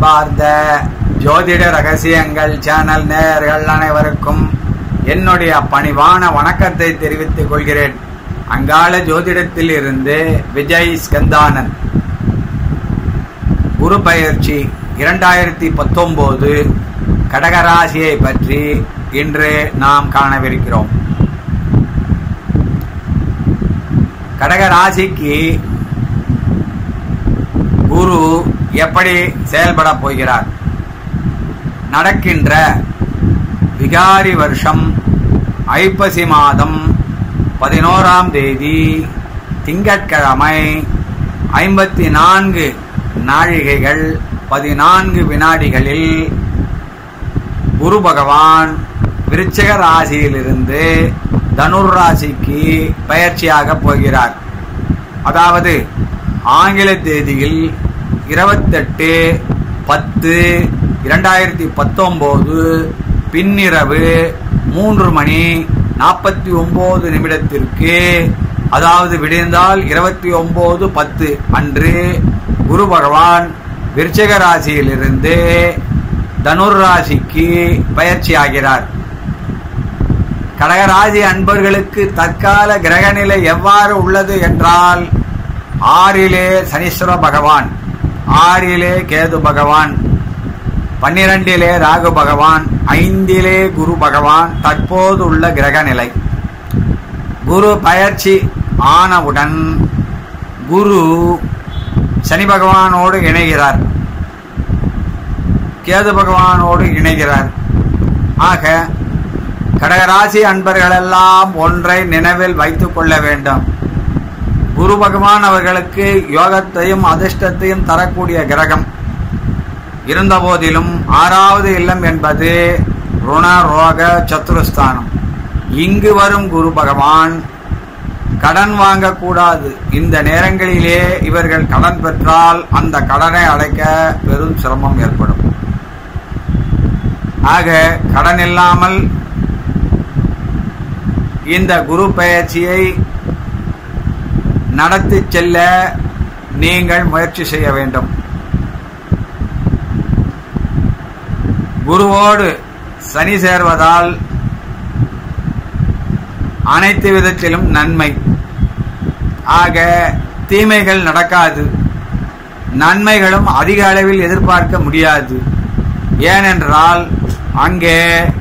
அன்பார்ந்த ஜோதிட ரகசியங்கள் சேனல் நேயர்கள் அனைவருக்கும் என்னுடைய பணிவான வணக்கத்தை தெரிவித்துக் கொள்கிறேன் அங்காள ஜோதிடத்தில் இருந்து விஜய் ஸ்கந்தானன் குரு பயிற்சி இரண்டாயிரத்தி பத்தொன்பது கடகராசியை பற்றி இன்று நாம் காணவிருக்கிறோம் கடகராசிக்கு குரு எப்படி செயல்பட போகிறார் நடக்கின்ற விகாரி வருஷம் ஐப்பசி மாதம் பதினோராம் தேதி திங்கட்கிழமை ஐம்பத்தி நான்கு நாழிகைகள் பதினான்கு வினாடிகளில் குரு பகவான் விருச்சிக ராசியிலிருந்து தனுர் ராசிக்கு பயிற்சியாக போகிறார் அதாவது ஆங்கில தேதியில் இருபத்தெட்டு பத்து இரண்டாயிரத்தி பத்தொம்போது பின்னிரவு மூன்று மணி நாற்பத்தி ஒன்பது நிமிடத்திற்கு அதாவது விடிந்தால் இருபத்தி ஒன்பது பத்து அன்று குரு பகவான் விருச்சிக ராசியிலிருந்து தனுர் ராசிக்கு பயிற்சியாகிறார் கடகராசி அன்பர்களுக்கு தற்கால கிரகநிலை எவ்வாறு உள்ளது என்றால் ஆறிலே சனீஸ்வர பகவான் ஆறிலே கேது பகவான் பன்னிரண்டிலே ராகு பகவான் ஐந்திலே குரு பகவான் தற்போது உள்ள கிரகநிலை குரு பயிற்சி ஆனவுடன் குரு சனி பகவானோடு இணைகிறார் கேது பகவானோடு இணைகிறார் ஆக கடகராசி அன்பர்களெல்லாம் ஒன்றை நினைவில் வைத்துக் கொள்ள வேண்டும் குரு பகவான் அவர்களுக்கு யோகத்தையும் அதிர்ஷ்டத்தையும் தரக்கூடிய கிரகம் இருந்த போதிலும் ஆறாவது இல்லம் என்பது ருண ரோக சத்துருஸ்தானம் இங்கு வரும் குரு பகவான் கடன் வாங்கக்கூடாது இந்த நேரங்களிலே இவர்கள் கடன் பெற்றால் அந்த கடனை அடைக்க பெரும் சிரமம் ஏற்படும் ஆக கடன் இல்லாமல் இந்த குரு பயிற்சியை நடத்தி செல்ல நீங்கள் முயற்சி செய்ய வேண்டும் குருவோடு சனி சேர்வதால் அனைத்து விதத்திலும் நன்மை ஆக தீமைகள் நடக்காது நன்மைகளும் அதிக அளவில் எதிர்பார்க்க முடியாது ஏனென்றால் அங்கே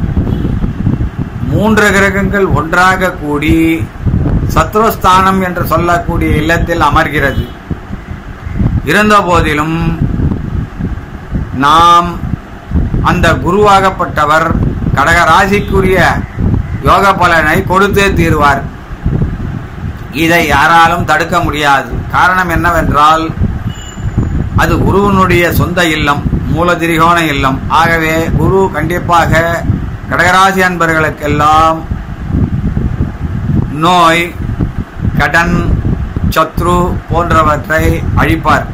மூன்று கிரகங்கள் ஒன்றாக கூடி சத்ருஸ்தானம் என்று சொல்லக்கூடிய இல்லத்தில் அமர்கிறது இருந்த போதிலும் நாம் அந்த குருவாகப்பட்டவர் கடக ராசிக்குரிய யோக பலனை கொடுத்தே தீர்வார் இதை யாராலும் தடுக்க முடியாது காரணம் என்னவென்றால் அது குருவனுடைய சொந்த இல்லம் மூலதிரிகோண இல்லம் ஆகவே குரு கண்டிப்பாக கடகராசி அன்பர்களுக்கெல்லாம் நோய் கடன் சத்ரு போன்றவற்றை அழிப்பார்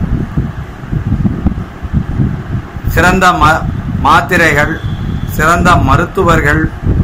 சிறந்த மாத்திரைகள் சிறந்த மருத்துவர்கள்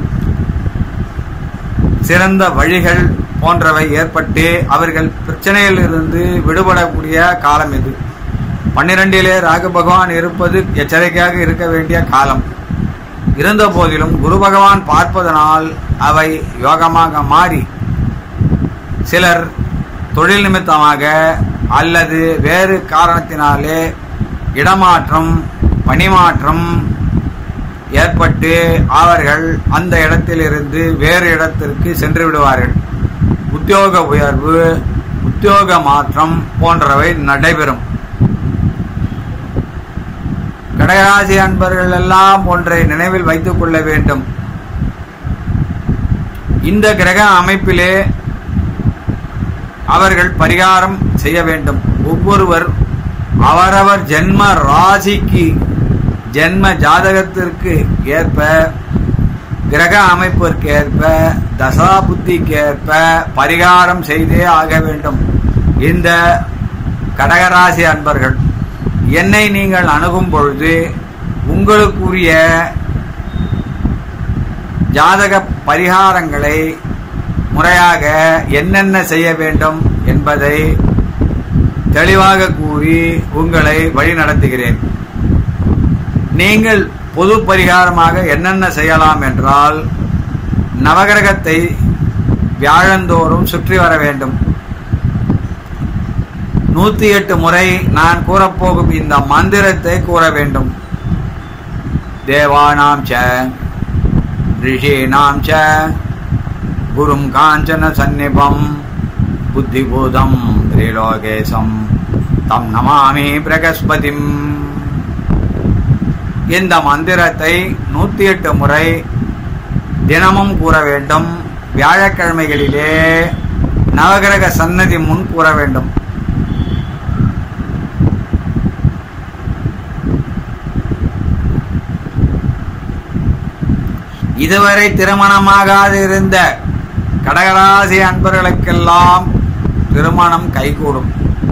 சிறந்த வழிகள் போன்றவை ஏற்பட்டு அவர்கள் பிரச்சனையில் இருந்து விடுபடக்கூடிய காலம் இது பன்னிரண்டிலே ராகு பகவான் இருப்பது எச்சரிக்கையாக இருக்க வேண்டிய காலம் இருந்த போதிலும் குரு பகவான் பார்ப்பதனால் அவை யோகமாக மாறி சிலர் தொழில் நிமித்தமாக அல்லது வேறு காரணத்தினாலே இடமாற்றம் பணிமாற்றம் ஏற்பட்டு அவர்கள் அந்த இடத்திலிருந்து வேறு இடத்திற்கு சென்று விடுவார்கள் உத்தியோக உயர்வு உத்தியோக மாற்றம் போன்றவை நடைபெறும் கடகராசி அன்பர்கள் எல்லாம் ஒன்றை நினைவில் வைத்துக் கொள்ள வேண்டும் இந்த கிரக அமைப்பிலே அவர்கள் பரிகாரம் செய்ய வேண்டும் ஒவ்வொருவர் அவரவர் ஜென்ம ராசிக்கு ஜென்ம ஜாதகத்திற்கு ஏற்ப கிரக அமைப்பிற்கு ஏற்ப தசா புத்திக்கு ஏற்ப பரிகாரம் செய்தே ஆக வேண்டும் இந்த கடகராசி அன்பர்கள் என்னை நீங்கள் அணுகும் பொழுது உங்களுக்குரிய ஜாதக பரிகாரங்களை முறையாக என்னென்ன செய்ய வேண்டும் என்பதை தெளிவாக கூறி உங்களை வழி நடத்துகிறேன் நீங்கள் பொது பரிகாரமாக என்னென்ன செய்யலாம் என்றால் நவகிரகத்தை வியாழந்தோறும் சுற்றி வர வேண்டும் நூத்தி எட்டு முறை நான் கூறப்போகும் இந்த மந்திரத்தை கூற வேண்டும் தேவானாம் ச ரிஷீனாம் ச குரும் காஞ்சன சந்நிபம் புத்திபூதம் திரிலோகேசம் தம் நமாமி பிரகஸ்பதிம் இந்த மந்திரத்தை நூத்தி எட்டு முறை தினமும் கூற வேண்டும் வியாழக்கிழமைகளிலே நவகிரக சன்னதி முன் கூற வேண்டும் இதுவரை திருமணமாகாது இருந்த கடகராசி அன்பர்களுக்கெல்லாம் திருமணம் கைகூடும்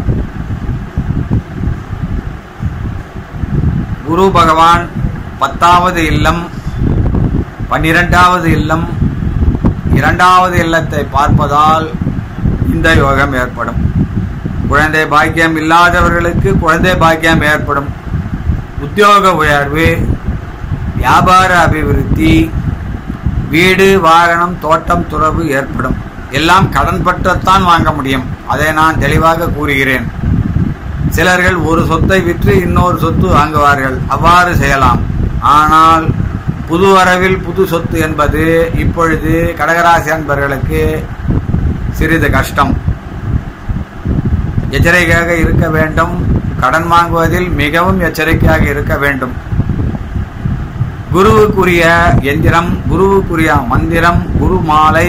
குரு பகவான் பத்தாவது இல்லம் பன்னிரெண்டாவது இல்லம் இரண்டாவது இல்லத்தை பார்ப்பதால் இந்த யோகம் ஏற்படும் குழந்தை பாக்கியம் இல்லாதவர்களுக்கு குழந்தை பாக்கியம் ஏற்படும் உத்தியோக உயர்வு வியாபார அபிவிருத்தி வீடு வாகனம் தோட்டம் துறவு ஏற்படும் எல்லாம் கடன் பற்றத்தான் வாங்க முடியும் அதை நான் தெளிவாக கூறுகிறேன் சிலர்கள் ஒரு சொத்தை விற்று இன்னொரு சொத்து வாங்குவார்கள் அவ்வாறு செய்யலாம் ஆனால் புது வரவில் புது சொத்து என்பது இப்பொழுது கடகராசி அன்பர்களுக்கு சிறிது கஷ்டம் எச்சரிக்கையாக இருக்க வேண்டும் கடன் வாங்குவதில் மிகவும் எச்சரிக்கையாக இருக்க வேண்டும் குருவுக்குரிய எந்திரம் குருவுக்குரிய மந்திரம் குரு மாலை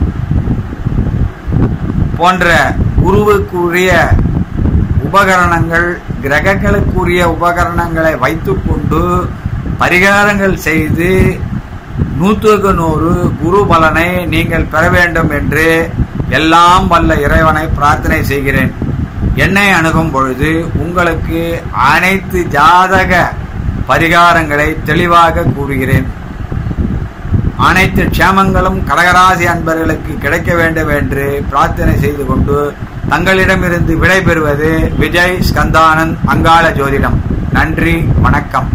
போன்ற குருவுக்குரிய உபகரணங்கள் கிரகங்களுக்குரிய உபகரணங்களை வைத்துக்கொண்டு பரிகாரங்கள் செய்து நூற்றுக்கு நூறு குரு பலனை நீங்கள் பெற வேண்டும் என்று எல்லாம் வல்ல இறைவனை பிரார்த்தனை செய்கிறேன் என்னை அணுகும் பொழுது உங்களுக்கு அனைத்து ஜாதக பரிகாரங்களை தெளிவாக கூறுகிறேன் அனைத்து க்ஷேமங்களும் கடகராசி அன்பர்களுக்கு கிடைக்க வேண்டும் என்று பிரார்த்தனை செய்து கொண்டு தங்களிடமிருந்து விடைபெறுவது விஜய் ஸ்கந்தானந்த் அங்காள ஜோதிடம் நன்றி வணக்கம்